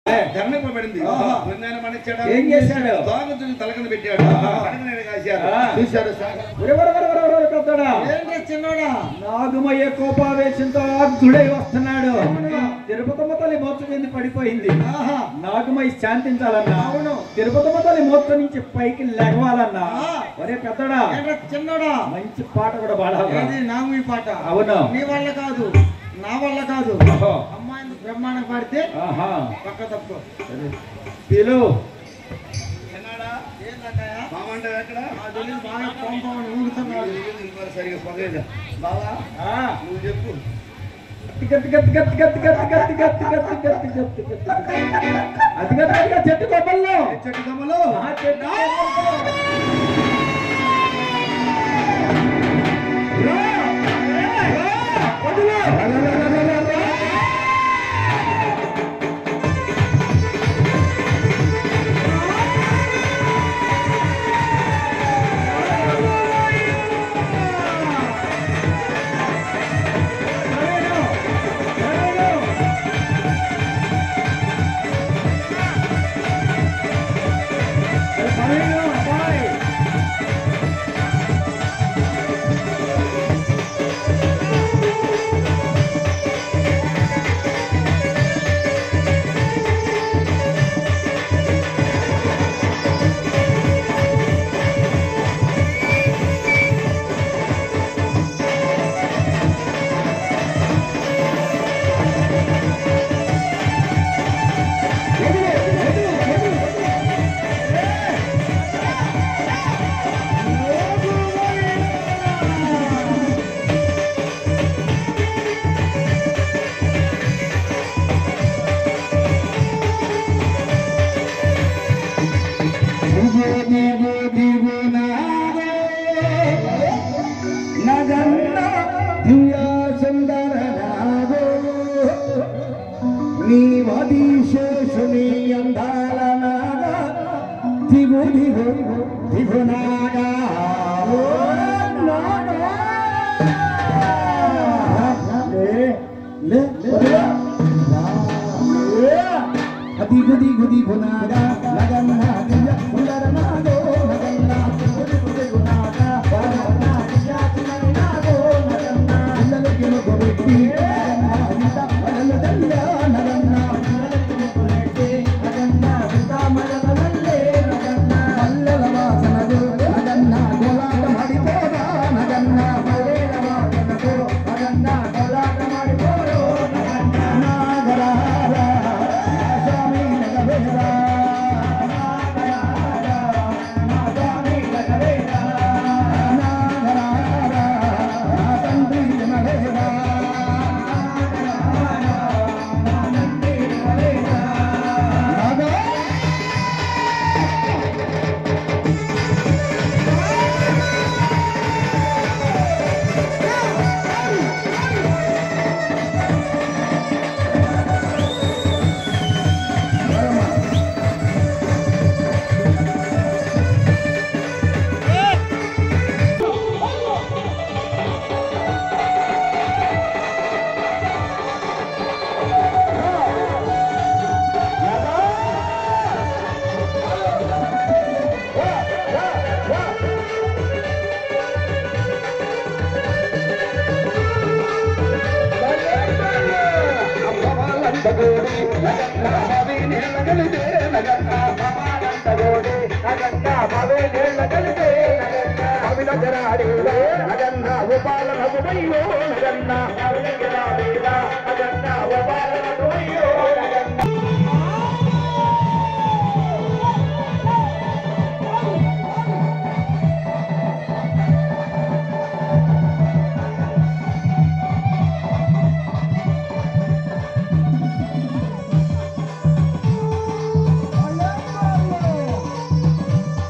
ధర్మకు పడింది ఆహా. బృందాన్ని మణించాడు ఏం చేశాడు? దోగతుని తలకన పెట్టాడు ఆహా. కనుక కాశారు ఆ. చూశాడు సాగర్ ఒరే, ఒరే, ఒరే, ఒరే, ఒరే, పెద్దోడా. ఏంటి చిన్నోడా నాగుమయ్య కోపావేశంతో ఆగ్ధుడై వస్తున్నాడు అవును. తిరుపతమ్మ తల్లి మోక్షం కింద పడిపోయింది ఆహా నాగుమయ్య శాంతించాలన్నా అవును. తిరుపతమ్మ తల్లి మోక్షం నుంచి పైకి లెగవాలన్నా ఆ. ఒరే పెద్దడా ఏంట్రా చిన్నోడా మంచి పాట కూడా పాడాలి ఏది నాగు పాట అవును నీ వల్ల కాదు నా వల్ల కాదు ఓహో. అమ్మాయిని బ్రహ్మాండం పాడితే ఆహా పక్క తప్పు పిలు చిన్నాడా ఏంటన్నయ్య మామంటావు ఎక్కడ ఆ తెలియదు బాగా పంపమని ఊగుతున్నాడు మరి సరిగా పొగలేదు బావా ఆ. నువ్వు చెప్పు గట్టి గట్టి గట్టి గట్టి గట్టి గట్టి గట్టి గట్టి గట్టి గట్టి గట్టి అది గట్టి గట్టిగా చెట్టు కొమ్మల్లో ఏ చెట్టు కొమ్మలు ఆ చెట్టు కొమ్మల్లో. రా, రా, వదిలు. రా, రా, రా, రా, రా, రా. నరేను, నరేను. అరే, నరేను, అబ్బాయి. వదిలు, వదిలు, వదిలు. దిగు దిగు దిగు నాదే నగన్న దివ్య సుందర నాదో నీ వదీశేషుని అందాల నాగా దిగు దిగు దిగు నాగా ఓ నాగా. లే, లే, లే. లే. దిగు దిగు దిగు నాగా నగన్న దివ్య సుందర నాదో నగన్న దిగు దిగు దిగు నాగా నగన్న దివ్య సుందర నాదో నగన్న పిల్లలు గిలుగు పెట్టి నగన్న ఇంత మరలు దయ్య నగన్న పిల్లలు గిలుగు పెట్టి నగన్న ఇంత మరలు దల్లే నగన్న మల్లెల వాసనలు నగన్న గోలాట మడిపోదా నగన్న మల్లెల వాసనలు నగన్న గోలాట మడిపోదో నగన్న నాగరార స్వామి నగవేరా నాగరార నా స్వామి నగవేరా నాగరార నా తండ్రి నగవేరా నాగరార నా తండ్రి నగవేరా నాగా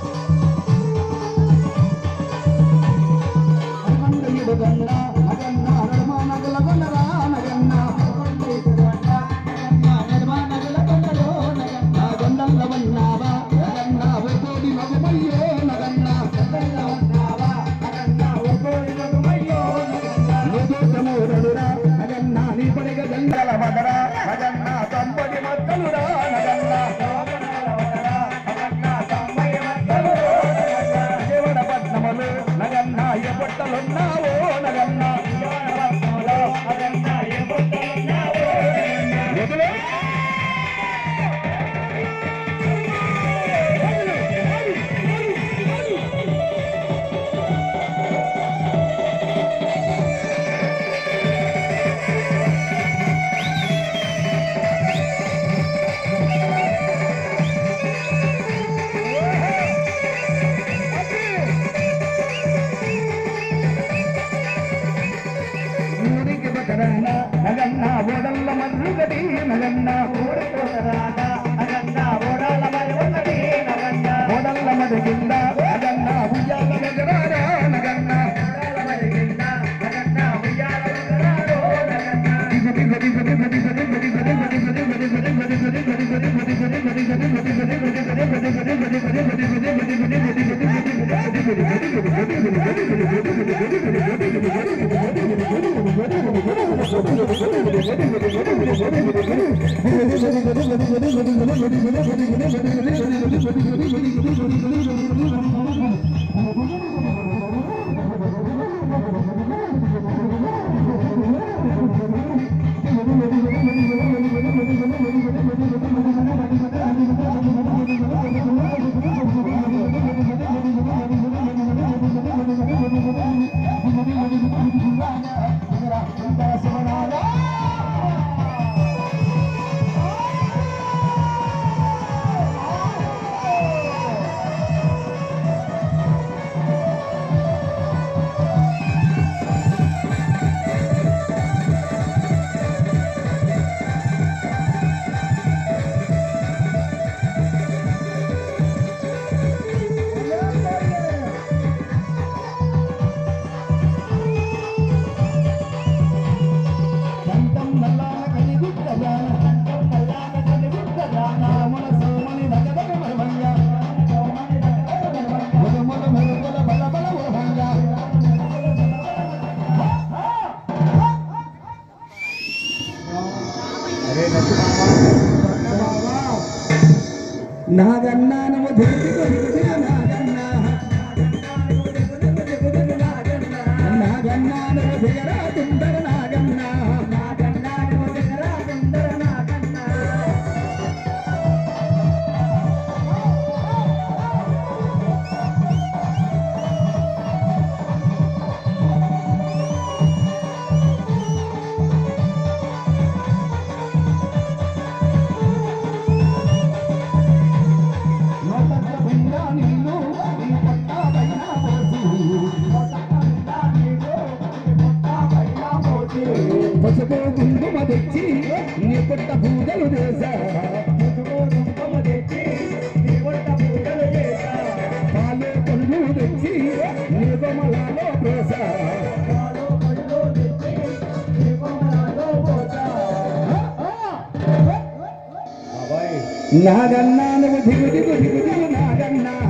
హనుమంతుడు గంగా అగన్న నాగన్న ఓడిపోత రాగా అగన్న ఓడాల మరి ఉన్నది నగన్న ఓడల్ల మరి కింద అగన్న ఉయ్యాల వెగరారా నగన్న ఓడాల మరి కింద అగన్న ఉయ్యాల వెగరారో నగన్న కంఠం నల్లాన కలిగుట్ట జాన కంఠం నల్లాన కలిగుట్ట జాన మన సోమని నగదగ మరమంగ మొద మొద మొద బల బల మరమంగ అరే నాగన్న నమ ధీతి కొరికి నాగన్న నాగన్న నమ ధిగరా దుందర నాగన్న నాగన్న నమ ధిగరా దుందర నాగన్న నోటట్ల భిన్న నీళ్ళు నీ పొట్ట పైన పోసి నోటట్ల నీళ్ళు నీ పొట్ట పైన పోసి పసుపు కుంకుమ తెచ్చి నీ పొట్ట పూజలు చేశా పసుపు కుంకుమ తెచ్చి నీ పొట్ట పూజలు చేశా పాలు పళ్ళు తెచ్చి నీ కొమలలో పోసా పాలు పళ్ళు తెచ్చి నీ కొమలలో పోసా నాగన్న నువ్వు దిగు దిగు దిగు దిగు నాగన్న